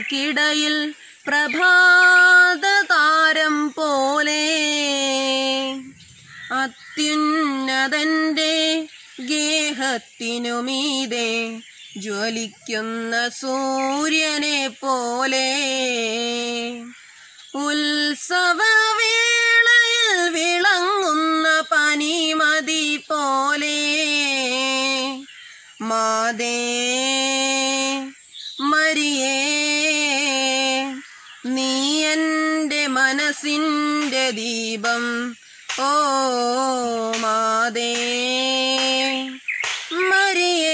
മേഘങ്ങൾക്കിടയിൽ പ്രഭാതതാരം പോലെ അത്യുന്നതന്റെ ഗേഹത്തിനുമീതെ ജ്വലിക്കുന്ന സൂര്യനെ പോലെ ഉത്സവവേളയിൽ വിളങ്ങുന്ന പനിമതി പോലെ മാതേ മരിയേ നീ എൻ്റെ മനസ്സിൻ്റെ ദീപം ഓ മാതേ മരിയേ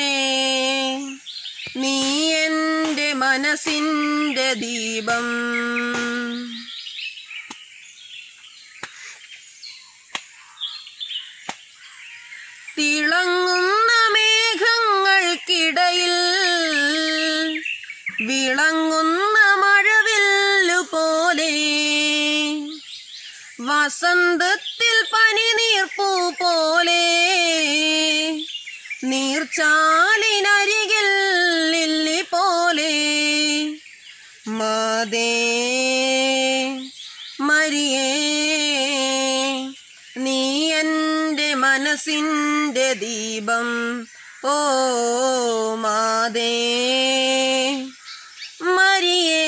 നീ എൻ്റെ മനസ്സിൻ്റെ ദീപം തിളങ്ങുന്ന മേഘങ്ങൾക്കിടയിൽ വിളങ്ങുന്ന മഴവില്ലു പോലെ വസന്തത്തിൽ പനിനീർപ്പൂ പോലെ നീർച്ചാലിനരികിൽ ലില്ലി പോലെ മാതേ മരിയേ നീ എൻ്റെ മനസ്സിൻ്റെ ദീപം ഓ മാതേ മരിയേ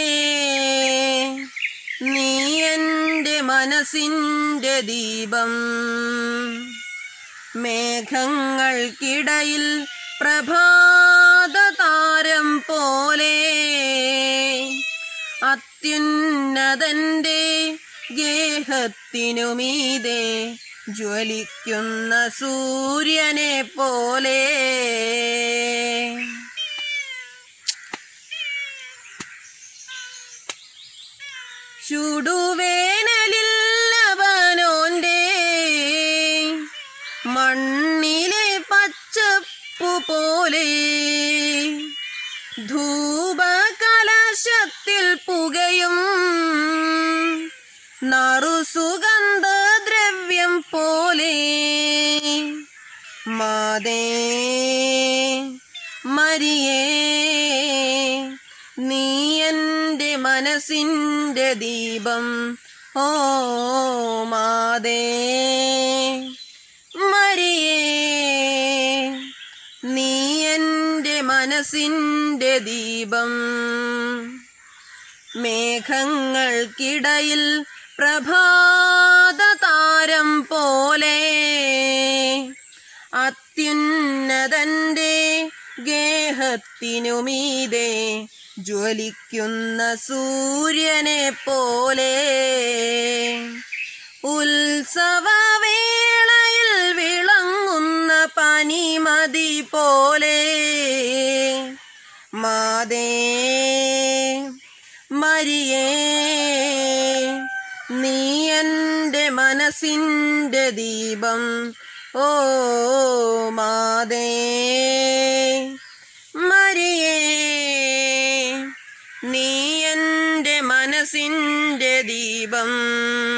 നീ എൻ്റെ മനസ്സിൻ്റെ ദീപം മേഘങ്ങൾക്കിടയിൽ പ്രഭാതതാരം പോലെ അത്യുന്നതന്റെ ഗേഹത്തിനുമീതെ ജ്വലിക്കുന്ന സൂര്യനെ പോലെ ചുടുവേനലിൽ ലബനോന്റെ മണ്ണിലെ പച്ചപ്പു പോലെ ധൂപകലശത്തിൽ പുകയും നറുസുഗന്ധ ദ്രവ്യം പോലെ മാതേ മരിയേ നീ എൻ്റെ മനസ്സിൻ്റെ ദീപം ഓ മാതേ മരിയേ നീ എൻ്റെ മനസ്സിൻ്റെ ദീപം മേഘങ്ങൾക്കിടയിൽ പ്രഭാതതാരം പോലെ അത്യുന്നതന്റെ ഗേഹത്തിനുമീതെ ജ്വലിക്കുന്ന സൂര്യനെ പോലെ ഉത്സവവേളയിൽ വിളങ്ങുന്ന പനിമതി പോലെ മാതേ മരിയേ നീ എൻ്റെ മനസ്സിൻ്റെ ദീപം ഓ മാതേ മരിയേ നീ എൻ്റെ മനസ്സിൻ്റെ ദീപം